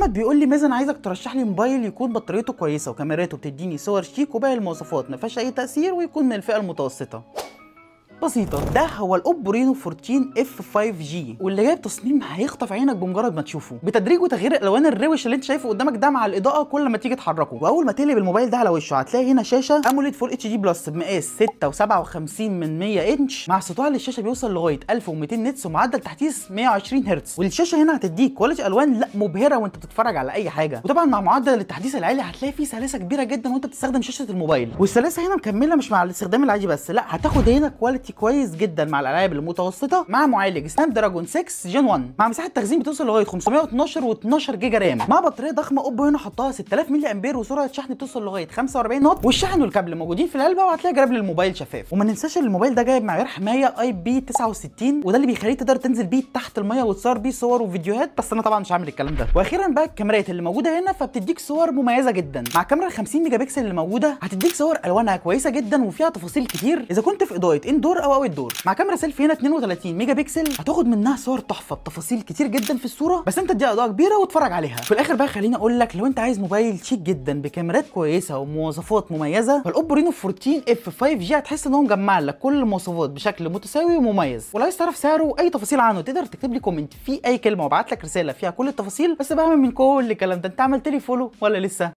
محمد بيقول لي مازن عايزك ترشح لي موبايل يكون بطاريته كويسه وكاميراته بتديني صور شيك وباقي المواصفات ما فيهاش اي تاثير ويكون من الفئه المتوسطه بسيطة ده هو الاوبو رينو 14 اف 5 جي واللي جايب تصميم هيخطف عينك بمجرد ما تشوفه بتدريج وتغيير الالوان الروش اللي انت شايفه قدامك ده مع الاضاءة كل ما تيجي تحركه واول ما تقلب الموبايل ده على وشه هتلاقي هنا شاشة اموليد فول اتش دي بلس بمقاس 6 و57 من 100 انش مع سطوع للشاشة بيوصل لغاية 1200 نتس ومعدل تحديث 120 هرتز والشاشة هنا هتديك كواليتي الوان لا مبهرة وانت بتتفرج على اي حاجة وطبعا مع معدل التحديث العالي هتلاقي فيه سلاسة كبيرة جدا وانت بتستخدم شاشة الموبايل والسلاسة هنا مكملة مش مع الاستخدام العادي بس لا هتاخد هنا كواليتي كويس جدا مع الالعاب المتوسطه مع معالج سناب دراجون 6 جين 1 مع مساحه تخزين بتوصل لغايه 512 و12 جيجا رام مع بطاريه ضخمه اوبو هنا حطها 6000 ملي امبير وسرعه شحن بتوصل لغايه 45 واط والشحن والكابل موجودين في العلبه وهتلاقي جراب للموبايل شفاف وما ننساش ان الموبايل ده جايب معيار حمايه اي بي 69 وده اللي بيخليك تقدر تنزل بيه تحت الميه وتصور بيه صور وفيديوهات بس انا طبعا مش هعمل الكلام ده واخيرا بقى الكاميرات اللي موجوده هنا فبتديك صور مميزه جدا مع كاميرا 50 ميجا بكسل اللي موجوده هتديك صور الوانها كويسه جدا وفيها تفاصيل كتير اذا كنت في اضاءه اندور او اوت دور مع كاميرا سيلفي هنا 32 ميجا بكسل هتاخد منها صور تحفه بتفاصيل كتير جدا في الصوره بس انت اديها اضاءه كبيره واتفرج عليها في الاخر بقى خليني اقول لك لو انت عايز موبايل شيك جدا بكاميرات كويسه ومواصفات مميزه فالاوبو رينو 14 اف 5 جي هتحس ان هو مجمع لك كل المواصفات بشكل متساوي ومميز ولو عايز تعرف سعره واي تفاصيل عنه تقدر تكتب لي كومنت في اي كلمه وابعت لك رساله فيها كل التفاصيل بس بعمل من كل الكلام ده انت عملت لي فولو ولا لسه